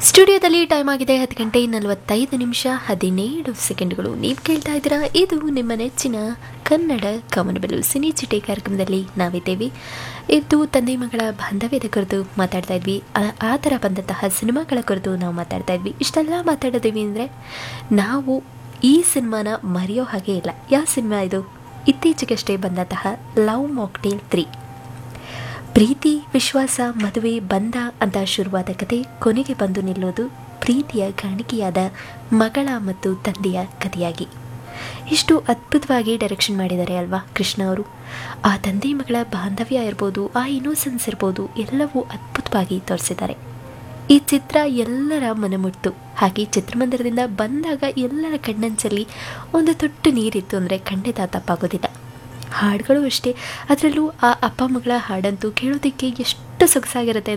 ಸ್ಟುಡಿಯೋದಲ್ಲಿ ಟೈಮ್ ಆಗಿದೆ ಹತ್ತು ಗಂಟೆ ನಲವತ್ತೈದು ನಿಮಿಷ ಹದಿನೇಳು ಸೆಕೆಂಡ್ಗಳು ನೀವು ಕೇಳ್ತಾ ಇದ್ದೀರಾ ಇದು ನಿಮ್ಮ ನೆಚ್ಚಿನ ಕನ್ನಡ ಕಮನಬೆಲು ಸಿನಿ ಚಿಟೆ ಕಾರ್ಯಕ್ರಮದಲ್ಲಿ ನಾವಿದ್ದೇವೆ ಇದು ತಂದೆ ಮಗಳ ಬಾಂಧವ್ಯದ ಕುರಿತು ಮಾತಾಡ್ತಾ ಇದ್ವಿ ಆ- ಆ ಥರ ಬಂದಂತಹ ಸಿನಿಮಾಗಳ ಕುರಿತು ನಾವು ಮಾತಾಡ್ತಾ ಇದ್ವಿ ಇಷ್ಟೆಲ್ಲ ಮಾತಾಡಿದ್ದೀವಿ ಅಂದರೆ ನಾವು ಈ ಸಿನಿಮಾನ ಮರೆಯೋ ಹಾಗೆ ಇಲ್ಲ ಯಾವ ಸಿನಿಮಾ ಇದು ಇತ್ತೀಚೆಗಷ್ಟೇ ಬಂದಂತಹ ಲವ್ ಮಾಕ್ಟೇಲ್ ತ್ರೀ ಪ್ರೀತಿ ವಿಶ್ವಾಸ ಮದುವೆ ಬಂಧ ಅಂತ ಶುರುವಾದ ಕತೆ ಕೊನೆಗೆ ಬಂದು ನಿಲ್ಲೋದು ಪ್ರೀತಿಯ ಕಾಣಿಕೆಯಾದ ಮಗಳ ಮತ್ತು ತಂದೆಯ ಕಥೆಯಾಗಿ ಎಷ್ಟು ಅದ್ಭುತವಾಗಿ ಡೈರೆಕ್ಷನ್ ಮಾಡಿದ್ದಾರೆ ಅಲ್ವಾ ಕೃಷ್ಣ ಅವರು ಆ ತಂದೆ ಮಗಳ ಬಾಂಧವ್ಯ ಇರ್ಬೋದು ಆ ಇನ್ನೋಸೆನ್ಸ್ ಇರ್ಬೋದು ಎಲ್ಲವೂ ಅದ್ಭುತವಾಗಿ ತೋರಿಸಿದ್ದಾರೆ ಈ ಚಿತ್ರ ಎಲ್ಲರ ಮನಮುಟ್ಟು ಹಾಗೆ ಚಿತ್ರಮಂದಿರದಿಂದ ಬಂದಾಗ ಎಲ್ಲರ ಕಣ್ಣಂಚಲ್ಲಿ ಒಂದು ತೊಟ್ಟು ನೀರಿತ್ತು ಅಂದರೆ ಖಂಡಿತ ತಪ್ಪಾಗೋದಿಲ್ಲ ಹಾಡುಗಳು ಅಷ್ಟೇ ಅದರಲ್ಲೂ ಆ ಅಪ್ಪ ಮಗಳ ಹಾಡಂತೂ ಕೇಳೋದಕ್ಕೆ ಎಷ್ಟು ಸೊಗಸಾಗಿರುತ್ತೆ